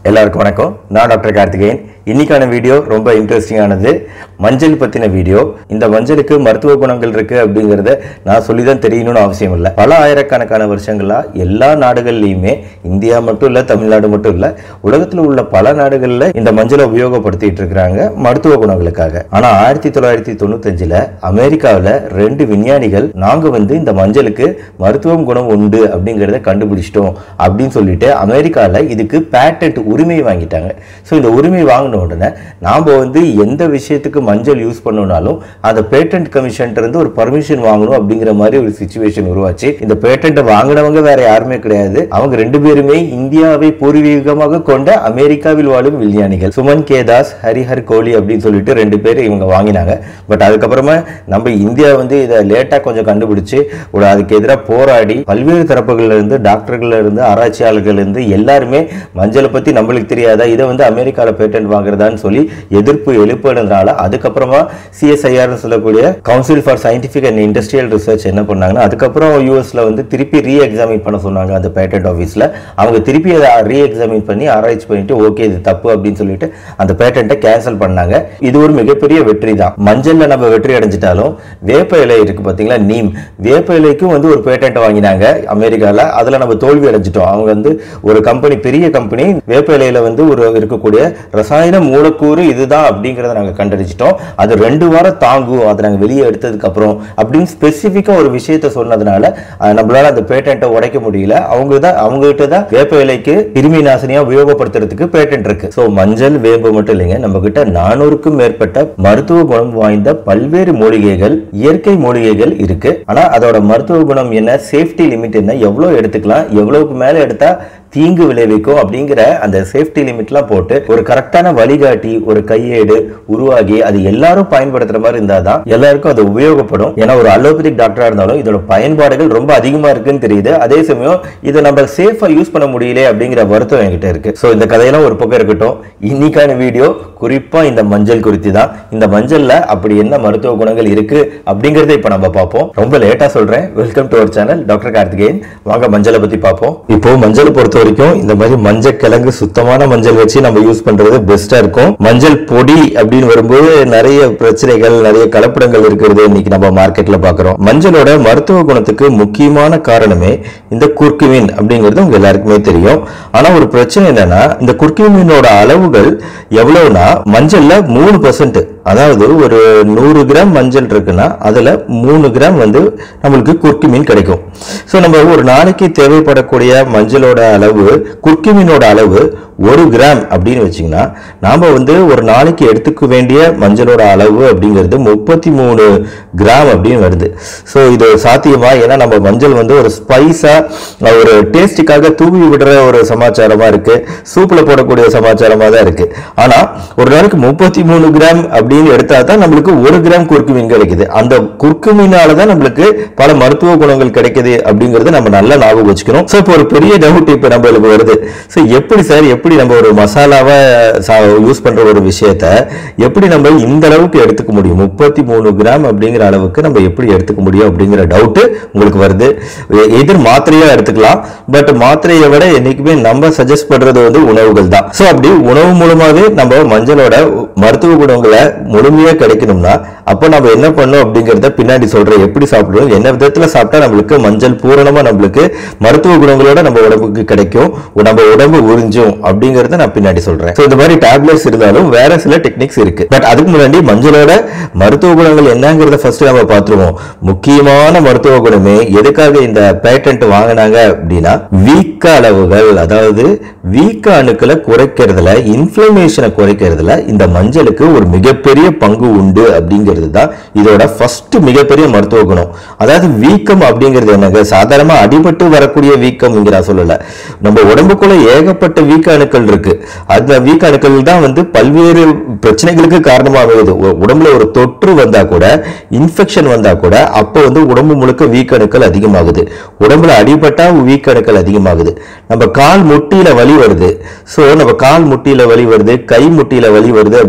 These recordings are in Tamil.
எல்லாருக்கும் வணக்கம் நான் டாக்டர் கார்த்திகேயன் இன்னைக்கான வீடியோ ரொம்ப இன்ட்ரெஸ்டிங்கானது மஞ்சள் பத்தின வீடியோ இந்த மஞ்சளுக்கு மருத்துவ குணங்கள் இருக்கு அப்படிங்கறத நான் சொல்லி தான் தெரியணும்னு அவசியம் இல்லை பல ஆயிரக்கணக்கான வருஷங்களா எல்லா நாடுகள்லையுமே இந்தியா மட்டும் இல்ல தமிழ்நாடு மட்டும் இல்ல உலகத்துல உள்ள பல நாடுகள்ல இந்த மஞ்சளை உபயோகப்படுத்திட்டு இருக்கிறாங்க மருத்துவ குணங்களுக்காக ஆனா ஆயிரத்தி தொள்ளாயிரத்தி தொண்ணூத்தஞ்சுல அமெரிக்காவில் ரெண்டு விஞ்ஞானிகள் நாங்க வந்து இந்த மஞ்சளுக்கு மருத்துவம் குணம் உண்டு அப்படிங்கறத கண்டுபிடிச்சிட்டோம் அப்படின்னு சொல்லிட்டு அமெரிக்காவில் இதுக்கு பேட்டன்ட் உரிமை வாங்கிட்டாங்க ஸோ இந்த உரிமை வாங்கின உடனே நாம் வந்து எந்த விஷயத்துக்கு மஞ்சள் யூஸ் பண்ணணும்னாலும் அந்த பேட்டன்ட் கமிஷன் இருந்து ஒரு பர்மிஷன் வாங்கணும் அப்படிங்கிற மாதிரி ஒரு சுச்சுவேஷன் உருவாச்சு இந்த பேட்டன்ட்டை வாங்கினவங்க வேற யாருமே கிடையாது அவங்க ரெண்டு பேருமே இந்தியாவை பூர்வீகமாக கொண்ட அமெரிக்காவில் வாழும் விஞ்ஞானிகள் சுமன் கேதாஸ் ஹரிஹர் கோலி அப்படின்னு சொல்லிட்டு ரெண்டு பேர் இவங்க வாங்கினாங்க பட் அதுக்கப்புறமா நம்ம இந்தியா வந்து இதை லேட்டாக கொஞ்சம் கண்டுபிடிச்சு ஒரு அதுக்கு எதிராக போராடி பல்வேறு தரப்புகள்ல இருந்து டாக்டர்கள்ல இருந்து ஆராய்ச்சியாளர்கள் இருந்து எல்லாருமே மஞ்சளை பத்தி நம்மளுக்கு தெரியாதா இதை வந்து அமெரிக்கால பேட்டன்ட் வாங்குறதான்னு சொல்லி எதிர்ப்பு எழுப்புனதுனால அதுக்கப்புறமா சிஎஸ்ஐஆர்னு சொல்லக்கூடிய council for scientific and industrial research என்ன பண்ணாங்கன்னா அதுக்கப்புறம் யூஎஸ்ல வந்து திருப்பி ரீ எக்ஸாமின் பண்ண சொன்னாங்க அந்த பேட்டன்ட் ஆஃபீஸ்ல அவங்க திருப்பி அதை ரீ எக்ஸாமின் பண்ணி ஆராய்ச்சி பண்ணிட்டு ஓகே இது தப்பு அப்படின்னு சொல்லிட்டு அந்த பேட்டன்ட்டை கேன்சல் பண்ணாங்க இது ஒரு மிகப்பெரிய வெற்றி தான் மஞ்சள்ல நம்ம வெற்றி அடைஞ்சிட்டாலும் வேப்ப இலை இருக்கு பாத்தீங்களா நீம் வேப்ப இலைக்கும் வந்து ஒரு பேட்டன்ட் வாங்கினாங்க அமெரிக்கால அதுல நம்ம தோல்வி அடைஞ்சிட்டோம் அவங்க வந்து ஒரு கம்பெனி பெரிய கம்பெனி வேப்ப இலையில வந்து ஒரு இருக்கக்கூடிய ரசாயன மூலக்கூறு இதுதான் அப்படிங்கறத நாங்க கண்டறிச்சிட்டோம் அது ரெண்டு வாரம் தாங்கும் அதை நாங்க வெளியே எடுத்ததுக்கு அப்புறம் அப்படின்னு ஸ்பெசிஃபிக்கா ஒரு விஷயத்த சொன்னதுனால அஹ், நம்மளால அந்த பேட்டன்ட்டை உடைக்க முடியல அவங்க தான் அவங்க கிட்ட தான் வேப்ப இலைக்கு கிருமி நாசினியா உபயோகப்படுத்துறதுக்கு பேட்டன்ட் இருக்கு ஸோ மஞ்சள் வேம்பு மட்டும் இல்லைங்க நம்ம கிட்ட நானூறுக்கும் மேற்பட்ட மருத்துவ குணம் வாய்ந்த பல்வேறு மூலிகைகள் இயற்கை மூலிகைகள் இருக்கு ஆனா அதோட மருத்துவ குணம் என்ன சேஃப்டி லிமிட் என்ன எவ்வளவு எடுத்துக்கலாம் எவ்வளவுக்கு மேல எடுத்தா தீங்கு விளைவிக்கும் அப்படிங்கிற அந்த சேஃப்டி லிமிட்லாம் போட்டு ஒரு கரெக்டான வழிகாட்டி ஒரு கையேடு உருவாகி அது எல்லாரும் பயன்படுத்துற மாதிரி இருந்தாதான் தான் எல்லாருக்கும் அது உபயோகப்படும் ஏன்னா ஒரு அலோபதிக் டாக்டரா இருந்தாலும் இதோட பயன்பாடுகள் ரொம்ப அதிகமா இருக்குன்னு தெரியுது அதே சமயம் இதை நம்ம சேஃபா யூஸ் பண்ண முடியல அப்படிங்கிற வருத்தம் என்கிட்ட இருக்கு ஸோ இந்த கதையெல்லாம் ஒரு பக்கம் இருக்கட்டும் இன்னைக்கான வீடியோ குறிப்பா இந்த மஞ்சள் குறித்து தான் இந்த மஞ்சள்ல அப்படி என்ன மருத்துவ குணங்கள் இருக்கு அப்படிங்கறத இப்ப நம்ம பார்ப்போம் ரொம்ப லேட்டா சொல்றேன் welcome to our channel doctor Karthikeyan வாங்க மஞ்சளை பத்தி பார்ப்போம் இப்போ மஞ்சள் பொறுத்த வரைக்கும் இந்த மாதிரி மஞ்சள் கிழங்கு சுத்தமான மஞ்சள் வச்சு நம்ம யூஸ் பண்றது பெஸ்டா இருக்கும் மஞ்சள் பொடி அப்படின்னு வரும்போது நிறைய பிரச்சனைகள் நிறைய கலப்படங்கள் இருக்கிறது இன்னைக்கு நம்ம மார்க்கெட்ல பாக்குறோம் மஞ்சளோட மருத்துவ குணத்துக்கு முக்கியமான காரணமே இந்த குர்குமின் அப்படிங்கிறது உங்க எல்லாருக்குமே தெரியும் ஆனா ஒரு பிரச்சனை என்னன்னா இந்த குர்குமினோட அளவுகள் எவ்வளவுனா மஞ்சள்ல மூணு பர்சன்ட் அதாவது ஒரு நூறு கிராம் மஞ்சள் இருக்குன்னா அதுல மூணு கிராம் வந்து நம்மளுக்கு குர்குமின் கிடைக்கும் ஸோ நம்ம ஒரு நாளைக்கு தேவைப்படக்கூடிய மஞ்சளோட அளவு குர்குமினோட அளவு ஒரு கிராம் அப்படின்னு வச்சிங்கன்னா நாம வந்து ஒரு நாளைக்கு எடுத்துக்க வேண்டிய மஞ்சளோட அளவு அப்படிங்கிறது முப்பத்தி மூணு கிராம் அப்படின்னு வருது ஸோ இது சாத்தியமா ஏன்னா நம்ம மஞ்சள் வந்து ஒரு ஸ்பைஸா ஒரு டேஸ்டுக்காக தூவி விடுற ஒரு சமாச்சாரமா இருக்கு சூப்ல போடக்கூடிய சமாச்சாரமா தான் இருக்கு ஆனா ஒரு நாளைக்கு முப்பத்தி மூணு கிராம் அப்படின்னு எடுத்தா தான் நம்மளுக்கு ஒரு கிராம் குறுக்குமீன் கிடைக்குது அந்த குறுக்குமீனால தான் நம்மளுக்கு பல மருத்துவ குணங்கள் கிடைக்குது அப்படிங்கறத நம்ம நல்லா ஞாபகம் வச்சுக்கணும் ஸோ இப்போ ஒரு பெரிய டவுட் இப்போ நம்மளுக்கு வருது ஸோ எப்படி சார் எப்படி நம்ம ஒரு மசாலாவை யூஸ் பண்ற ஒரு விஷயத்த எப்படி நம்ம இந்த அளவுக்கு எடுத்துக்க முடியும் முப்பத்தி மூணு கிராம் அப்படிங்கிற அளவுக்கு நம்ம எப்படி எடுத்துக்க முடியும் அப்படிங்கிற டவுட் உங்களுக்கு வருது எ- எதிர் மாத்திரையா எடுத்துக்கலாம் பட் மாத்திரையை விட என்னைக்குமே நம்ம சஜஸ்ட் பண்றது வந்து உணவுகள் தான் ஸோ அப்படி உணவு மூலமாவே நம்ம மஞ்சளோட மருத்துவ குணங்களை முழுமையா கிடைக்கணும்னா அப்போ நம்ம என்ன பண்ணணும் அப்படிங்கறத பின்னாடி சொல்றேன் எப்படி சாப்பிடணும் என்ன விதத்துல சாப்பிட்டா நம்மளுக்கு மஞ்சள் பூரணமா நம்மளுக்கு மருத்துவ குணங்களோட நம்ம உடம்புக்கு கிடைக்கும் நம்ம உடம்பு உறிஞ்சும் அப்படிங்கறத நான் பின்னாடி சொல்றேன் ஸோ இந்த மாதிரி டேப்லெட்ஸ் இருந்தாலும் வேற சில டெக்னிக்ஸ் இருக்கு பட் அதுக்கு முன்னாடி மஞ்சளோட மருத்துவ குணங்கள் என்னங்கிறத ஃபர்ஸ்ட் நம்ம பார்த்துருவோம் முக்கியமான மருத்துவ குணமே எதுக்காக இந்த பேட்டன்ட் வாங்கினாங்க அப்படின்னா வீக்க அளவுகள் அதாவது வீக்க அணுக்களை குறைக்கிறதுல இன்ஃப்ளமேஷனை குறைக்கிறதுல இந்த மஞ்சளுக்கு ஒரு மிகப்பெரிய பங்கு உண்டு அப்படிங்கிறது தான் இதோட ஃபர்ஸ்ட் மிகப்பெரிய மருத்துவ குணம் அதாவது வீக்கம் அப்படிங்கிறது என்னங்க சாதாரணமா அடிபட்டு வரக்கூடிய வீக்கம் இங்க நான் சொல்லல நம்ம உடம்புக்குள்ள ஏகப்பட்ட வீக்க அணுக்கள் இருக்கு அந்த வீக்க அணுக்கள் தான் வந்து பல்வேறு பிரச்சனைகளுக்கு காரணமாகுது உ- உடம்புல ஒரு தொற்று வந்தா கூட இன்ஃபெக்ஷன் வந்தா கூட அப்போ வந்து உடம்பு முழுக்க வீக்க அணுக்கள் அதிகமாகுது உடம்புல அடிபட்டா வீக்க அணுக்கள் அதிகமாகுது நம்ம கால் முட்டியில வலி வருது ஸோ நம்ம கால் முட்டியில வலி வருது கை முட்டியில வலி வருது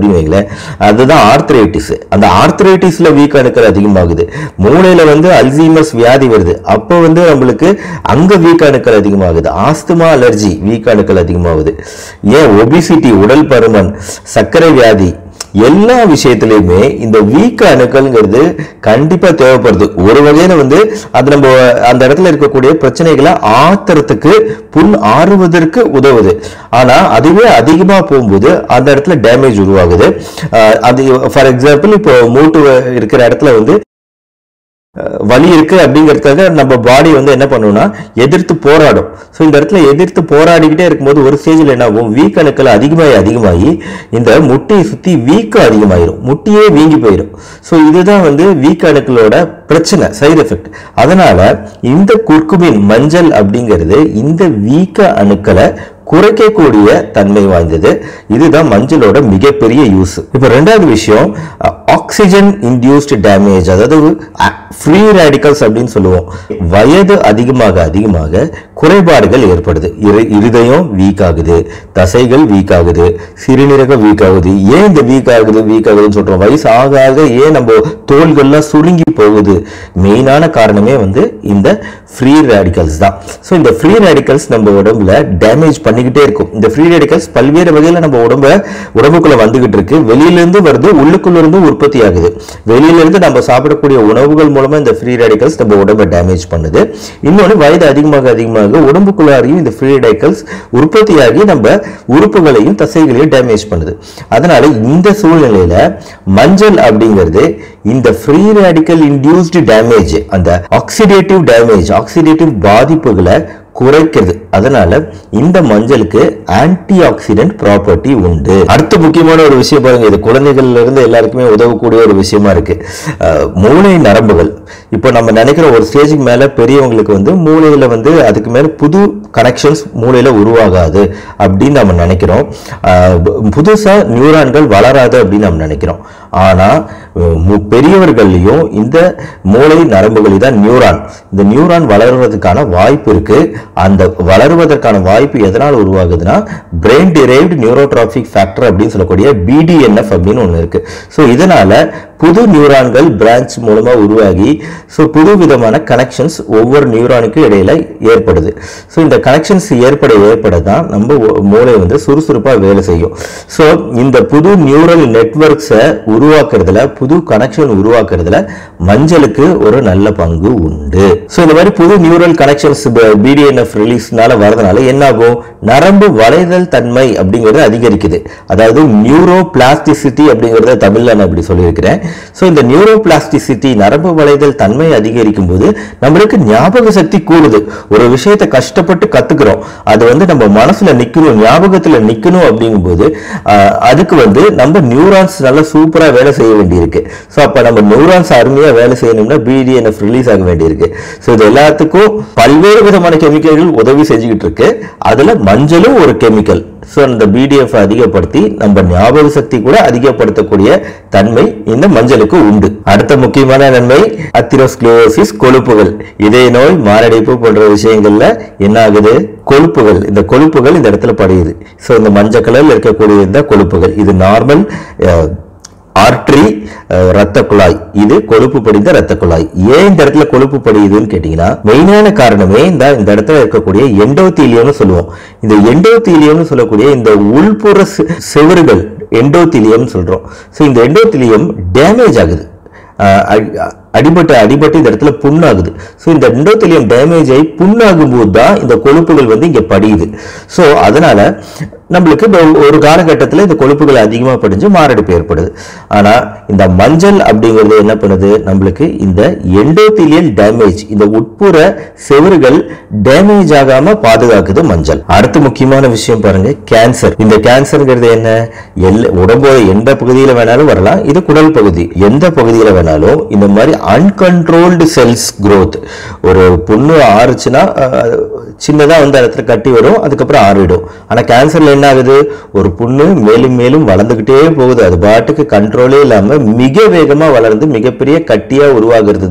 அப்படின்னு வைங்களேன் அதுதான் ஆர்த்ரைட்டிஸ் அந்த ஆர்த்ரைட்டிஸ்ல வீக் அணுக்கள் அதிகமாகுது மூளையில வந்து அல்சீமஸ் வியாதி வருது அப்போ வந்து நம்மளுக்கு அங்க வீக் அணுக்கள் அதிகமாகுது ஆஸ்துமா அலர்ஜி வீக் அணுக்கள் அதிகமாகுது ஏன் ஒபிசிட்டி உடல் பருமன் சர்க்கரை வியாதி எல்லா விஷயத்திலையுமே இந்த வீக்க அணுக்கள்ங்கிறது கண்டிப்பா தேவைப்படுது ஒரு வகையில வந்து அது நம்ம அந்த இடத்துல இருக்கக்கூடிய பிரச்சனைகளை ஆத்துறதுக்கு புண் ஆறுவதற்கு உதவுது ஆனா அதுவே அதிகமா போகும்போது அந்த இடத்துல டேமேஜ் உருவாகுது அஹ் அது ஃபார் எக்ஸாம்பிள் இப்போ மூட்டு இருக்கிற இடத்துல வந்து அஹ் வலி இருக்கு அப்படிங்கிறதுக்காக நம்ம பாடி வந்து என்ன பண்ணும்னா எதிர்த்து போராடும் ஸோ இந்த இடத்துல எதிர்த்து போராடிக்கிட்டே இருக்கும்போது ஒரு ஸ்டேஜில் என்ன ஆகும் வீக் அணுக்கள் அதிகமாகி அதிகமாகி இந்த முட்டியை சுற்றி வீக்கம் அதிகமாயிரும் முட்டியே வீங்கி போயிடும் ஸோ இதுதான் வந்து வீக் அணுக்களோட பிரச்சனை சைடு எஃபெக்ட் அதனால இந்த குர்குமின் மஞ்சள் அப்படிங்கிறது இந்த வீக்க அணுக்களை குறைக்கக்கூடிய தன்மை வாய்ந்தது இதுதான் மஞ்சளோட மிகப்பெரிய யூஸ் இப்போ ரெண்டாவது விஷயம் ஆக்சிஜன் இன்டியூஸ்டு டேமேஜ் அதாவது ஃப்ரீ ரேடிக்கல்ஸ் அப்படின்னு சொல்லுவோம் வயது அதிகமாக அதிகமாக குறைபாடுகள் ஏற்படுது இரு- இருதயம் வீக் ஆகுது தசைகள் வீக் ஆகுது சிறுநீரகம் வீக் ஆகுது ஏன் இந்த வீக் ஆகுது வீக் ஆகுதுன்னு சொல்றோம் வயசு ஆக ஆக ஏன் நம்ம தோள்கள்லாம் சுருங்கி போகுது மெயினான காரணமே வந்து இந்த ஃப்ரீ ரேடிக்கல்ஸ் தான் ஸோ இந்த ஃப்ரீ ரேடிக்கல்ஸ் நம்ம உடம்புல டேமேஜ் பண்ணிக்கிட்டே இருக்கும் இந்த ஃப்ரீ ரேடிக்கல்ஸ் பல்வேறு வகையில் நம்ம உடம்ப உடம்புக்குள்ள வந்துகிட்டு இருக்கு வெளியில இருந்து வருது உள்ளுக்குள்ள இருந்து உற்பத்தி ஆகுது வெளியில இருந்து நம்ம சாப்பிடக்கூடிய உணவுகள் மூலமா இந்த ஃப்ரீ ரேடிக்கல்ஸ் நம்ம உடம்பை டேமேஜ் பண்ணுது இன்னொன்று வயது அதிகமாக அதிகமாக உடம்புக்குள்ளாரையும் இந்த ஃப்ரீ ரேடிக்கல்ஸ் உற்பத்தியாகி நம்ம உறுப்புகளையும் தசைகளையும் டேமேஜ் பண்ணுது அதனால இந்த சூழ்நிலையில மஞ்சள் அப்படிங்கிறது இந்த ஃப்ரீ ரேடிக்கல் இன்டியூஸ்டு டேமேஜ் அந்த ஆக்சிடேட்டிவ் டேமேஜ் ஆக்சிடேட்டிவ் பாதிப்புகளை குறைக்கிறது அதனால இந்த மஞ்சளுக்கு ஆன்டி ஆக்சிடென்ட் ப்ராப்பர்ட்டி உண்டு அடுத்த முக்கியமான ஒரு விஷயம் பாருங்க இது குழந்தைகள்ல இருந்து எல்லாருக்குமே உதவக்கூடிய ஒரு விஷயமா இருக்கு அஹ், மூளை நரம்புகள் இப்போ நம்ம நினைக்கிற ஒரு ஸ்டேஜுக்கு மேல பெரியவங்களுக்கு வந்து மூளையில வந்து அதுக்கு மேல புது கனெக்ஷன்ஸ் மூளையில உருவாகாது அப்படின்னு நம்ம நினைக்கிறோம் அஹ், பு- புதுசா நியூரான்கள் வளராது அப்படின்னு நம்ம நினைக்கிறோம் ஆனா அஹ், மு- பெரியவர்கள்லயும் இந்த மூளை நரம்புகள் தான் நியூரான் இந்த நியூரான் வளர்வதற்கான வாய்ப்பு இருக்கு அந்த வளருவதற்கான வாய்ப்பு எதனால் உருவாகுதுன்னா பிரெயின் டிரைவ்டு நியூரோட்ராபிக் ஃபேக்டர் அப்படின்னு சொல்லக்கூடிய பிடிஎன்எஃப் அப்படின்னு ஒன்று இருக்கு ஸோ இதனால புது நியூரான்கள் பிரான்ச் மூலமா உருவாகி ஸோ புது விதமான கனெக்ஷன்ஸ் ஒவ்வொரு நியூரானுக்கும் இடையில ஏற்படுது ஸோ இந்த கனெக்ஷன்ஸ் ஏற்பட ஏற்பட தான் நம்ம ஒ- மூளை வந்து சுறுசுறுப்பா வேலை செய்யும் ஸோ இந்த புது நியூரல் நெட்வொர்க்ஸை உருவாக்குறதுல புது கனெக்ஷன் உருவாக்குறதுல மஞ்சளுக்கு ஒரு நல்ல பங்கு உண்டு ஸோ இந்த மாதிரி புது நியூரல் கனெக்ஷன்ஸ் பிடிஎன்எஃப் ரிலீஸ்னால வரதுனால என்ன ஆகும் நரம்பு வளைதல் தன்மை அப்படிங்கிறது அதிகரிக்குது அதாவது நியூரோ பிளாஸ்டிசிட்டி அப்படிங்கிறத தமிழ்ல நான் இப்படி சொல்லியிருக்கிறேன் ஸோ இந்த நியூரோ பிளாஸ்டிசிட்டி நரம்பு வளைதல் தன்மை அதிகரிக்கும் போது நம்மளுக்கு ஞாபக சக்தி கூடுது ஒரு விஷயத்தை கஷ்டப்பட்டு கத்துக்கிறோம் அது வந்து நம்ம மனசுல நிக்கணும் ஞாபகத்துல நிக்கணும் அப்படிங்கும்போது ஆஹ், அதுக்கு வந்து நம்ம நியூரான்ஸ் நல்லா சூப்பரா வேலை செய்ய வேண்டியிருக்கு ஸோ அப்ப நம்ம நியூரான்ஸ் அருமையா வேலை செய்யணும்னா பிடிஎன்எஃப் ரிலீஸ் ஆக வேண்டியிருக்கு ஸோ இது எல்லாத்துக்கும் பல்வேறு விதமான கெமிக்கல்கள் உதவி செஞ்சுக்கிட்டு இருக்கு அதுல மஞ்சளும் ஒரு கெமிக்கல் ஸோ அந்த பிடிஎஃப் அதிகப்படுத்தி நம்ம ஞாபக சக்தி கூட அதிகப்படுத்தக்கூடிய தன்மை இந்த மஞ்சளுக்கு உண்டு அடுத்த முக்கியமான நன்மை அத்திரோஸ்க்ளோசிஸ் கொழுப்புகள் இதய நோய் மாரடைப்பு போன்ற விஷயங்கள்ல என்ன ஆகுது கொழுப்புகள் இந்த கொழுப்புகள் இந்த இடத்துல படியுது ஸோ இந்த மஞ்சள் கலர்ல இருக்கக்கூடிய இந்த கொழுப்புகள் இது நார்மல் ஆர்ட்ரி ரத்த குழாய் இது கொழுப்பு படிந்த ரத்த குழாய் ஏன் இந்த இடத்துல கொழுப்பு படியுதுன்னு கேட்டீங்கன்னா மெயினான காரணமே இந்த இந்த இடத்துல இருக்கக்கூடிய எண்டோத்தீலியம்னு சொல்லுவோம் இந்த எண்டோத்தீலியம்னு சொல்லக்கூடிய இந்த உள்புற செ- செவுறுகள் எண்டோத்தீலியம்னு சொல்றோம் ஸோ இந்த எண்டோத்தீலியம் டேமேஜ் ஆகுது அஹ் அடி- அடிபட்டு அடிபட்டு இந்த இடத்துல புண்ணாகுது ஸோ இந்த எண்டோத்தெலியம் டேமேஜ் ஆகி புண்ணாகும் போது தான் இந்த கொழுப்புகள் வந்து இங்க படியுது ஸோ அதனால நம்மளுக்கு இந்த ஒரு காலகட்டத்தில் இந்த கொழுப்புகள் அதிகமாக படிஞ்சு மாரடைப்பு ஏற்படுது ஆனா இந்த மஞ்சள் அப்படிங்கிறது என்ன பண்ணுது நம்மளுக்கு இந்த எண்டோத்தீலியல் டேமேஜ் இந்த உட்புற செவுறுகள் டேமேஜ் ஆகாம பாதுகாக்குது மஞ்சள் அடுத்து முக்கியமான விஷயம் பாருங்க கேன்சர் இந்த கேன்சர்ங்கிறது என்ன எல்ல உடம்போட எந்த பகுதியில வேணாலும் வரலாம் இது குடல் பகுதி எந்த பகுதியில வேணாலும் இந்த மாதிரி அன்கண்ட்ரோல்டு செல்ஸ் growth ஒரு புண்ணு ஆறுச்சுன்னா அஹ், சின்னதா வந்து அந்த இடத்துல கட்டி வரும் அதுக்கப்புறம் ஆறிடும் ஆனா கேன்சர்ல என்ன ஆகுது ஒரு புண்ணு மேலும் மேலும் வளர்ந்துகிட்டே போகுது அது பாட்டுக்கு கண்ட்ரோலே இல்லாம மிக வேகமா வளர்ந்து மிகப்பெரிய கட்டியா உருவாகிறது தான்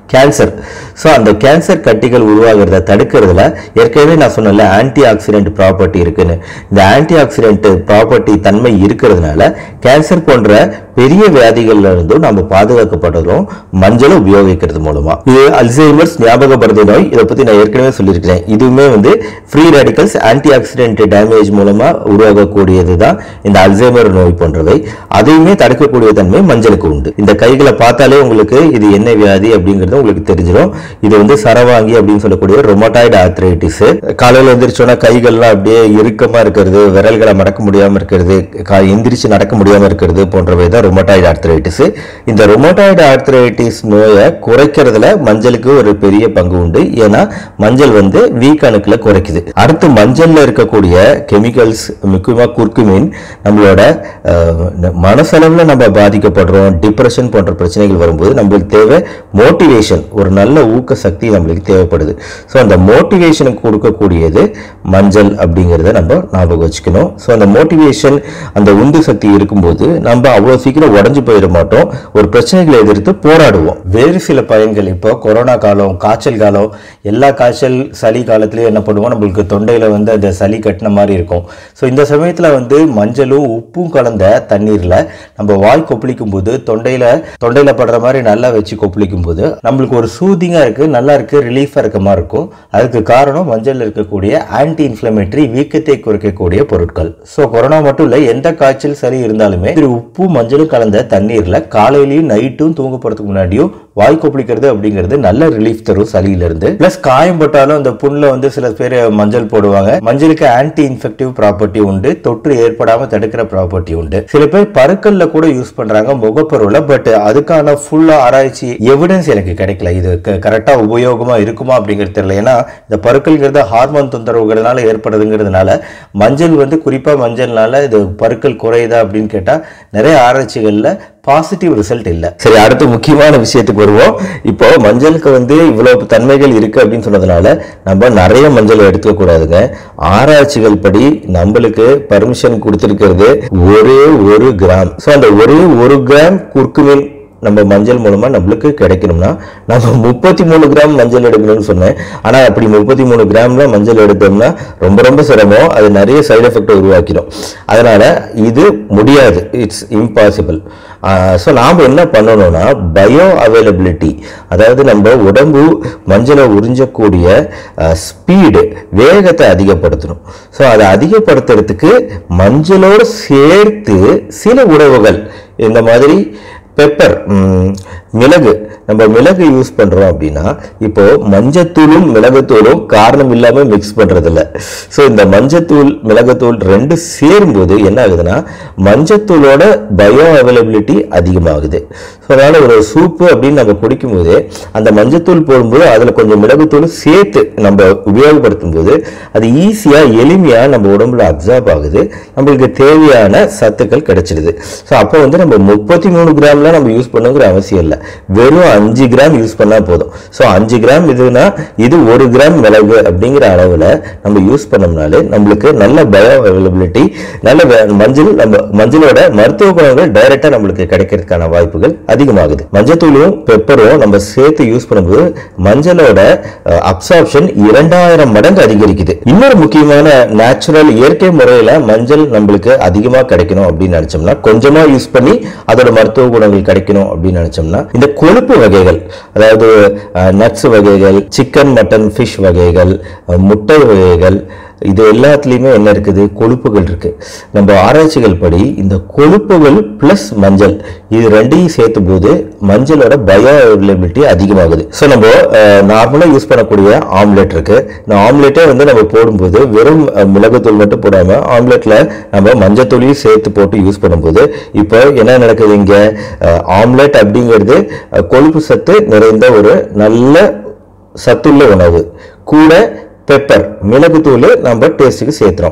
கேன்சர் ஸோ அந்த கேன்சர் கட்டிகள் உருவாகிறத தடுக்கிறதுல ஏற்கனவே நான் சொன்னல ஆன்டி ஆக்சிடென்ட் ப்ராப்பர்ட்டி இருக்குன்னு இந்த ஆன்டி ஆக்சிடென்ட் ப்ராப்பர்ட்டி தன்மை இருக்கிறதுனால கேன்சர் போன்ற பெரிய வியாதிகள்ல இருந்தும் நம்ம பாதுகாக்கப்படுறோம் மஞ்சளை உபயோகிக்கிறது மூலமா இது அல்சைமர்ஸ் ஞாபகப்படுத்த நோய் இதை பத்தி நான் ஏற்கனவே சொல்லியிருக்கிறேன் இதுவுமே வந்து free radicals anti oxidant damage மூலமா உருவாகக்கூடியது தான் இந்த அல்சைமர் நோய் போன்றவை அதையுமே தடுக்கக்கூடிய தன்மை மஞ்சளுக்கு உண்டு இந்த கைகளை பார்த்தாலே உங்களுக்கு இது என்ன வியாதி அப்படிங்கிறது உங்களுக்கு தெரிஞ்சிடும் இது வந்து சரவாங்கி அப்படின்னு சொல்லக்கூடிய ரொமட்டாய்டு ஆர்த்ரைட்டிஸ் காலையில எந்திரிச்சோன்னா கைகள்லாம் அப்படியே இறுக்கமா இருக்கிறது விரல்களை மடக்க முடியாம இருக்கிறது கா- எந்திரிச்சு நடக்க முடியாம இருக்கிறது போன்றவை தான் ரொமட்டாய்டு ஆர்த்ரைட்டிஸ் இந்த ரொமட்டாய்டு ஆர்த்ரைட்டிஸ் நோயை குறைக்கிறதுல மஞ்சளுக்கு ஒரு பெரிய பங்கு உண்டு ஏன்னா மஞ்சள் வந்து வீக் அணுக்களை குறைக்குது அடுத்து மஞ்சள்ல இருக்கக்கூடிய கெமிக்கல்ஸ் முக்கியமா குர்குமின் நம்மளோட அஹ், மனசளவுல நம்ம பாதிக்கப்படுறோம் டிப்ரெஷன் போன்ற பிரச்சனைகள் வரும்போது நம்மளுக்கு தேவை மோட்டிவேஷன் ஒரு நல்ல ஊக்க சக்தி நம்மளுக்கு தேவைப்படுது ஸோ அந்த மோட்டிவேஷனுக்கு கொடுக்கக்கூடியது மஞ்சள் அப்படிங்கிறத நம்ம ஞாபகம் வச்சுக்கணும் ஸோ அந்த மோட்டிவேஷன் அந்த உந்து சக்தி இருக்கும்போது நம்ம அவ்வளோ சீக்கிரம் உடஞ்சு போயிட மாட்டோம் ஒரு பிரச்சனைகளை எதிர்த்து போராடுவோம் வேறு சில பயன்கள் இப்போ கொரோனா காலம் காய்ச்சல் காலம் எல்லா காய்ச்சல் சளி காலத்துலயும் என்ன பண்ணுவோம் நம்மளுக்கு தொண்டையில வந்து அந்த சளி கட்டின மாதிரி இருக்கும் ஸோ இந்த சமயத்துல வந்து மஞ்சளும் உப்பும் கலந்த தண்ணீர்ல நம்ம வாய் கொப்பளிக்கும் போது தொண்டையில தொண்டையில படுற மாதிரி நல்லா வச்சு கொப்பளிக்கும் போது நம்மளுக்கு ஒரு சூதிங்கா இருக்கு நல்லா இருக்கு ரிலீஃபா இருக்க மாதிரி இருக்கும் அதுக்கு காரணம் மஞ்சள்ல இருக்கக்கூடிய ஆன்டி இன்ஃப்ளமேட்டரி வீக்கத்தை குறைக்கக்கூடிய பொருட்கள் ஸோ கொரோனா மட்டும் இல்ல எந்த காய்ச்சல் சளி இருந்தாலுமே இது உப்பு மஞ்சளும் கலந்த தண்ணீர்ல காலையிலயும் நைட்டும் தூங்க போறதுக்கு முன்னாடியும் வாய் கொப்பளிக்கிறது அப்படிங்கிறது நல்ல ரிலீஃப் தரும் சளியில இருந்து பிளஸ் காயம் பட்டாலும் அந்த புண்ணுல வந்து சில பேர் மஞ்சள் போடுவாங்க மஞ்சளுக்கு ஆன்டி இன்ஃபெக்டிவ் ப்ராப்பர்ட்டி உண்டு தொற்று ஏற்படாம தடுக்கிற ப்ராப்பர்ட்டி உண்டு சில பேர் பருக்கல்ல கூட யூஸ் பண்றாங்க முகப்பருவில் பட் அதுக்கான ஃபுல்லா ஆராய்ச்சி எவிடன்ஸ் எனக்கு கிடைக்கல இது கரெக்டா உபயோகமா இருக்குமா அப்படிங்கிறது தெரியல ஏன்னா இந்த பருக்கல்ங்கிறது ஹார்மோன் தொந்தரவுகிறதுனால ஏற்படுதுங்கிறதுனால மஞ்சள் வந்து குறிப்பா மஞ்சள்னால இது பருக்கள் குறையுதா அப்படின்னு கேட்டா நிறைய ஆராய்ச்சிகள்ல பாசிட்டிவ் ரிசல்ட் இல்ல சரி அடுத்து முக்கியமான விஷயத்துக்கு வருவோம் இப்போ மஞ்சளுக்கு வந்து இவ்வளவு தன்மைகள் இருக்கு அப்படின்னு சொன்னதுனால நம்ம நிறைய மஞ்சள் எடுத்துக்க கூடாதுங்க ஆராய்ச்சிகள் படி நம்மளுக்கு பர்மிஷன் கொடுத்திருக்கிறது ஒரே ஒரு கிராம் ஸோ அந்த ஒரே ஒரு கிராம் குர்குமின் நம்ம மஞ்சள் மூலமா நம்மளுக்கு கிடைக்கணும்னா நம்ம முப்பத்தி மூணு கிராம் மஞ்சள் எடுக்கணும்னு சொன்னேன் ஆனா அப்படி முப்பத்தி மூணு கிராம்ல மஞ்சள் எடுத்தோம்னா ரொம்ப ரொம்ப சிரமம் அது நிறைய சைடு எஃபெக்ட் உருவாக்கிடும் அதனால இது முடியாது இட்ஸ் இம்பாசிபிள் ஸோ நாம் என்ன பண்ணணும்னா பயோ அவைலபிலிட்டி அதாவது நம்ம உடம்பு மஞ்சளை உறிஞ்சக்கூடிய ஸ்பீடு வேகத்தை அதிகப்படுத்தணும் ஸோ அதை அதிகப்படுத்துறதுக்கு மஞ்சளோடு சேர்த்து சில உணவுகள் இந்த மாதிரி பெப்பர் மிளகு நம்ம மிளகு யூஸ் பண்றோம் அப்படின்னா இப்போ மஞ்சத்தூளும் மிளகுத்தூளும் காரணம் இல்லாம மிக்ஸ் பண்றது இல்ல ஸோ இந்த மஞ்சத்தூள் மிளகுத்தூள் ரெண்டு சேரும்போது என்ன ஆகுதுன்னா மஞ்சத்தூளோட பயோ அவைலபிலிட்டி அதிகமாகுது ஸோ அதனால ஒரு சூப்பு அப்படின்னு நம்ம குடிக்கும்போது அந்த மஞ்சத்தூள் போடும்போது அதுல கொஞ்சம் மிளகுத்தூள் சேர்த்து நம்ம உபயோகப்படுத்தும் போது அது ஈஸியா எளிமையா நம்ம உடம்புல அப்சார்ப் ஆகுது நம்மளுக்கு தேவையான சத்துக்கள் கிடைச்சிடுது ஸோ அப்போ வந்து நம்ம முப்பத்தி மூணு கிராம்லாம் நம்ம யூஸ் பண்ணுங்கிற அவசியம் இல்லை வெறும் அஞ்சு கிராம் யூஸ் பண்ணா போதும் ஸோ அஞ்சு கிராம் இதுனா இது ஒரு கிராம் மிளகு அப்படிங்கிற அளவில் நம்ம யூஸ் பண்ணோம்னாலே நம்மளுக்கு நல்ல பயோ அவைலபிலிட்டி நல்ல வே- மஞ்சள் நம்ம மஞ்சளோட மருத்துவ குணங்கள் டைரக்டா நம்மளுக்கு கிடைக்கிறதுக்கான வாய்ப்புகள் அதிகமாகுது மஞ்சத்தூளும் பெப்பரும் நம்ம சேர்த்து யூஸ் பண்ணும்போது மஞ்சளோட அப்சார்ப்ஷன் இரண்டாயிரம் மடங்கு அதிகரிக்குது இன்னொரு முக்கியமான நேச்சுரல் இயற்கை முறையில மஞ்சள் நம்மளுக்கு அதிகமா கிடைக்கணும் அப்படின்னு நினைச்சோம்னா கொஞ்சமா யூஸ் பண்ணி அதோட மருத்துவ குணங்கள் கிடைக்கணும் அப்படின்னு நினைச்சோம்னா இந்த கொழுப்பு வகைகள் அதாவது நட்ஸ் வகைகள் சிக்கன் மட்டன் ஃபிஷ் வகைகள் அஹ், முட்டை வகைகள் இது எல்லாத்துலேயுமே என்ன இருக்குது கொழுப்புகள் இருக்கு நம்ம ஆராய்ச்சிகள் படி இந்த கொழுப்புகள் பிளஸ் மஞ்சள் இது ரெண்டையும் சேர்த்தும் போது மஞ்சளோட பயோ அவைலபிலிட்டி அதிகமாகுது ஸோ நம்ம நார்மலாக யூஸ் பண்ணக்கூடிய ஆம்லெட் இருக்கு இந்த ஆம்லெட்டே வந்து நம்ம போடும்போது வெறும் அஹ், மிளகுத்தூள் மட்டும் போடாம ஆம்லெட்ல நம்ம மஞ்சத்தூளையும் சேர்த்து போட்டு யூஸ் பண்ணும்போது இப்போ என்ன நடக்குது இங்க ஆம்லெட் அப்படிங்கிறது அஹ், கொழுப்பு சத்து நிறைந்த ஒரு நல்ல சத்துள்ள உணவு கூட பெப்பர் மிளகுத்தூள் நம்ம டேஸ்ட்டுக்கு சேர்த்துறோம்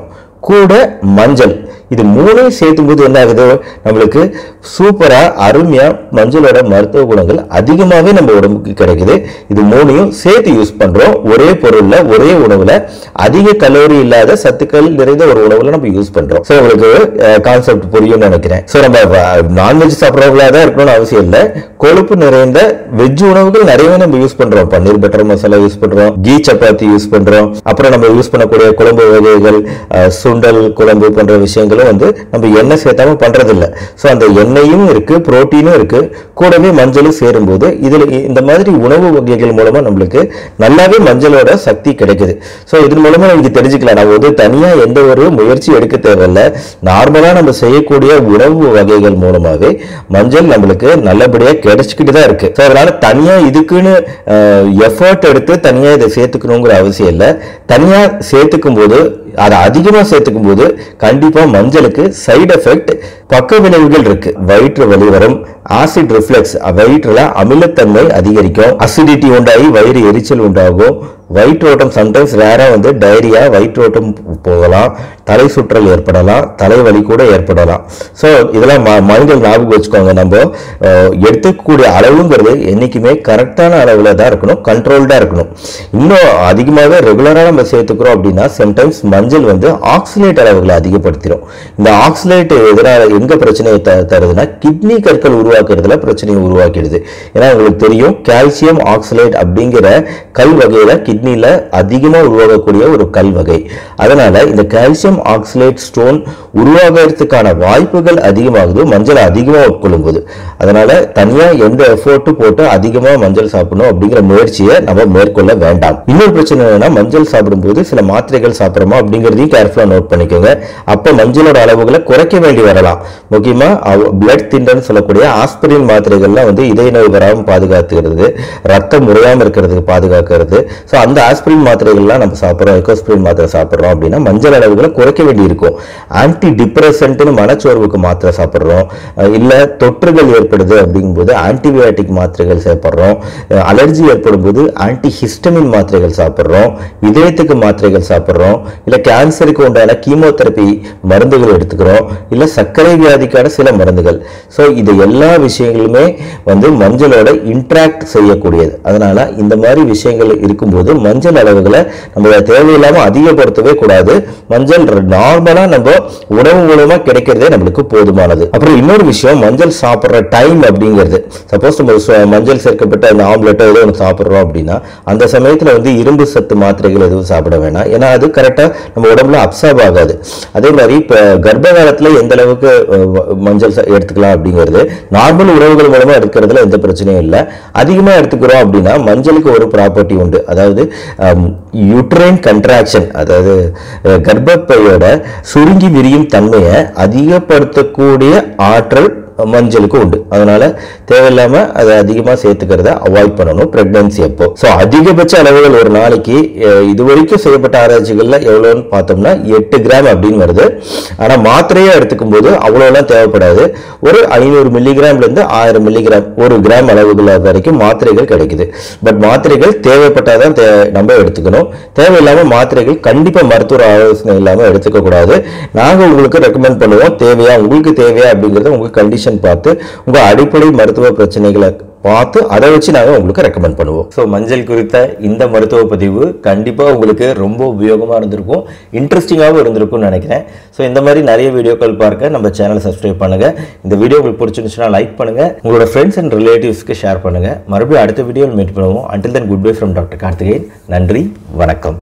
கூட மஞ்சள் இது மூணையும் சேர்த்தும் போது என்ன ஆகுது நம்மளுக்கு சூப்பரா அருமையா மஞ்சளோட மருத்துவ குணங்கள் அதிகமாவே நம்ம உடம்புக்கு கிடைக்குது இது மூணையும் சேர்த்து யூஸ் பண்றோம் ஒரே பொருள்ல ஒரே உணவுல அதிக கலோரி இல்லாத சத்துக்கள் நிறைந்த ஒரு உணவுல நம்ம யூஸ் பண்றோம் ஸோ உங்களுக்கு கான்செப்ட் புரியும்னு நினைக்கிறேன் ஸோ நம்ம நான்வெஜ் சாப்பிட்றவங்களா தான் இருக்கணும்னு அவசியம் இல்லை கொழுப்பு நிறைந்த வெஜ் உணவுகள் நிறையவே நம்ம யூஸ் பண்றோம் பன்னீர் பட்டர் மசாலா யூஸ் பண்றோம் கீ சப்பாத்தி யூஸ் பண்றோம் அப்புறம் நம்ம யூஸ் பண்ணக்கூடிய குழம்பு வகைகள் அஹ், சுண்டல் குழம்பு போன்ற விஷயங்களும் வந்து நம்ம எண்ணெய் சேர்த்தாம பண்றது இல்ல ஸோ அந்த எண்ணெயும் இருக்கு புரோட்டீனும் இருக்கு கூடவே மஞ்சளும் சேரும்போது இதுல இந்த மாதிரி உணவு வகைகள் மூலமா நம்மளுக்கு நல்லாவே மஞ்சளோட சக்தி கிடைக்குது ஸோ இதன் மூலமா நமக்கு தெரிஞ்சுக்கலாம் நம்ம வந்து தனியா எந்த ஒரு முயற்சி எடுக்க தேவையில்ல நார்மலா நம்ம செய்யக்கூடிய உணவு வகைகள் மூலமாவே மஞ்சள் நம்மளுக்கு நல்லபடியா கிடைச்சிக்கிட்டு தான் இருக்கு ஸோ அதனால தனியா இதுக்குன்னு எஃபர்ட் எடுத்து தனியா இதை சேர்த்துக்கணுங்கிற அவசியம் இல்லை தனியா சேர்த்துக்கும் போது அதை அதிகமா சேர்த்துக்கும் போது கண்டிப்பா மஞ்சளுக்கு சைடு எஃபெக்ட் பக்க விளைவுகள் இருக்கு வயிற்று வலி வரும் ஆசிட் ரிஃப்ளெக்ஸ் வயிற்றுல அமிலத்தன்மை அதிகரிக்கும் அசிடிட்டி உண்டாகி வயிறு எரிச்சல் உண்டாகும் வயிற்றோட்டம் சம்டைம்ஸ் ரேரா வந்து டைரியா வயிற்றோட்டம் போகலாம் தலை சுற்றல் ஏற்படலாம் தலைவலி கூட ஏற்படலாம் ஸோ இதெல்லாம் ம- மனிதர்கள் ஞாபகம் வச்சுக்கோங்க நம்ம அஹ், எடுத்துக்கக்கூடிய அளவுங்கிறது என்னைக்குமே கரெக்டான அளவில் தான் இருக்கணும் கண்ட்ரோல்டாக இருக்கணும் இன்னும் அதிகமாகவே ரெகுலராக நம்ம சேர்த்துக்கிறோம் அப்படின்னா சம்டைம்ஸ் மஞ்சள் வந்து ஆக்சிலேட் அளவுகளை அதிகப்படுத்திடும் இந்த ஆக்சிலேட் எதனால எங்க பிரச்சனையை த தருதுன்னா கிட்னி கற்கள் உருவாக்குறதுல பிரச்சனையை உருவாக்கிடுது ஏன்னா உங்களுக்கு தெரியும் கால்சியம் ஆக்சிலேட் அப்படிங்கிற கல் வகையில கிட்னில அதிகமா உருவாகக்கூடிய ஒரு கல் வகை அதனால இந்த கால்சியம் ஆக்சிலேட் ஸ்டோன் உருவாகிறதுக்கான வாய்ப்புகள் அதிகமாகுது மஞ்சள் அதிகமா உட்கொள்ளும் போது அதனால தனியா எந்த எஃபோர்ட்டும் போட்டு அதிகமா மஞ்சள் சாப்பிடணும் அப்படிங்கிற முயற்சியை நம்ம மேற்கொள்ள வேண்டாம் இன்னொரு பிரச்சனை என்னன்னா மஞ்சள் சாப்பிடும்போது சில மாத்திரைகள் சாப்பிடுறோமா அப்படிங்கிறதையும் கேர்ஃபுல்லா நோட் பண்ணிக்கோங்க அப்ப மஞ்சளோட அளவுகளை குறைக்க வேண்டி வரலாம் முக்கியமா பிளட் திண்டர்னு சொல்லக்கூடிய ஆஸ்பிரின் மாத்திரைகள்லாம் வந்து இதய நோய் வராமல் பாதுகாத்துக்கிறது ரத்தம் முறையாம இருக்கிறதுக்கு பாதுகாக்கிறது ஸோ அந்த ஆஸ்பிரின் மாத்திரைகள்லாம் நம்ம சாப்பிட்றோம் எக்கோஸ்பிரின் மாத்திரை சாப்பிட்றோம் அப்படின்னா மஞ்சள் அளவுகளை குறைக்க வேண்டி இருக்கும் ஆன்டி டிப்ரெசன்ட்னு மனச்சோர்வுக்கு மாத்திரை சாப்பிட்றோம் அஹ் இல்ல தொற்றுகள் ஏற்படுது அப்படிங்கும்போது ஆன்டிபயோட்டிக் மாத்திரைகள் சாப்பிட்றோம் அலர்ஜி ஏற்படும் போது ஆன்டி ஹிஸ்டமின் மாத்திரைகள் சாப்பிட்றோம் இதயத்துக்கு மாத்திரைகள் சாப்பிட்றோம் இல்ல கேன்சருக்கு உண்டான கீமோதெரப்பி மருந்துகள் எடுத்துக்கிறோம் இல்ல சர்க்கரை வியாதிக்கான சில மருந்துகள் ஸோ இது எல்லா விஷயங்களுமே வந்து மஞ்சளோட இன்ட்ராக்ட் செய்யக்கூடியது அதனால இந்த மாதிரி விஷயங்கள் இருக்கும்போது மஞ்சள் அளவுகளை நம்ம தேவையில்லாம அதிகப்படுத்தவே கூடாது மஞ்சள் நார்மலா நம்ம உணவு மூலமா கிடைக்கிறதே நம்மளுக்கு போதுமானது அப்புறம் இன்னொரு விஷயம் மஞ்சள் சாப்பிடுற டைம் அப்படிங்கிறது சப்போஸ் நம்ம சு- மஞ்சள் சேர்க்கப்பட்ட அந்த ஆம்லெட்டோ ஏதோ ஒன்று சாப்பிட்றோம் அப்படின்னா அந்த சமயத்துல வந்து இரும்பு சத்து மாத்திரைகள் எதுவும் சாப்பிட வேணாம் ஏன்னா அது கரெக்டா நம்ம உடம்புல அப்சார்ப் ஆகாது அதே மாதிரி இப்ப கர்ப்ப காலத்துல எந்த அளவுக்கு அஹ், வ- மஞ்சள் ச- எடுத்துக்கலாம் அப்படிங்கிறது நார்மல் உணவுகள் மூலமா எடுக்கிறதுல எந்த பிரச்சனையும் இல்லை அதிகமா எடுத்துக்கிறோம் அப்படின்னா மஞ்சளுக்கு ஒரு ப்ராப்பர்ட்டி உண்டு அதாவது யூட்ரைன் கன்ட்ராக்ஷன் அதாவது அஹ், கர்ப்பப்பையோட சுருங்கி விரியும் தன்மையை அதிகப்படுத்தக்கூடிய ஆற்றல் மஞ்சளுக்கு உண்டு அதனால தேவையில்லாம அதை அதிகமா சேர்த்துக்கிறத அவாய்ட் பண்ணணும் பிரெக்னன்சி அப்போ ஸோ அதிகபட்ச அளவுகள் ஒரு நாளைக்கு அஹ், இது வரைக்கும் செய்யப்பட்ட ஆராய்ச்சிகள்ல எவ்வளோன்னு பார்த்தோம்னா எட்டு கிராம் அப்படின்னு வருது ஆனா மாத்திரையா எடுத்துக்கும் போது அவ்வளோலாம் தேவைப்படாது ஒரு ஐநூறு மில்லிகிராம்ல இருந்து ஆயிரம் மில்லிகிராம் ஒரு கிராம் அளவுகள் வரைக்கும் மாத்திரைகள் கிடைக்குது பட் மாத்திரைகள் தேவைப்பட்டாதான் தே நம்ம எடுத்துக்கணும் தேவையில்லாம மாத்திரைகள் கண்டிப்பா மருத்துவ ஆலோசனை இல்லாம எடுத்துக்க கூடாது நாங்க உங்களுக்கு ரெக்கமெண்ட் பண்ணுவோம் தேவையா உங்களுக்கு தேவையா அப்படிங்கறத உங்க கண்டிஷன் பார்த்து உங்க அடிப்படை மருத்துவ பிரச்சனைகளை பார்த்து அதை வச்சு நாங்கள் உங்களுக்கு ரெக்கமெண்ட் பண்ணுவோம் ஸோ மஞ்சள் குறித்த இந்த மருத்துவ பதிவு கண்டிப்பாக உங்களுக்கு ரொம்ப உபயோகமாக இருந்திருக்கும் இன்ட்ரெஸ்டிங்காகவும் இருந்திருக்கும்னு நினைக்கிறேன் ஸோ இந்த மாதிரி நிறைய வீடியோக்கள் பார்க்க நம்ம சேனலை சப்ஸ்கிரைப் பண்ணுங்க இந்த வீடியோ உங்களுக்கு பிடிச்சிருந்துச்சுன்னா லைக் பண்ணுங்க உங்களோட ஃப்ரெண்ட்ஸ் அண்ட் ரிலேட்டிவ்ஸ்க்கு ஷேர் பண்ணுங்க மறுபடியும் அடுத்த வீடியோவில் மீட் பண்ணுவோம் until then good bye from doctor Karthikeyan நன்றி வணக்கம்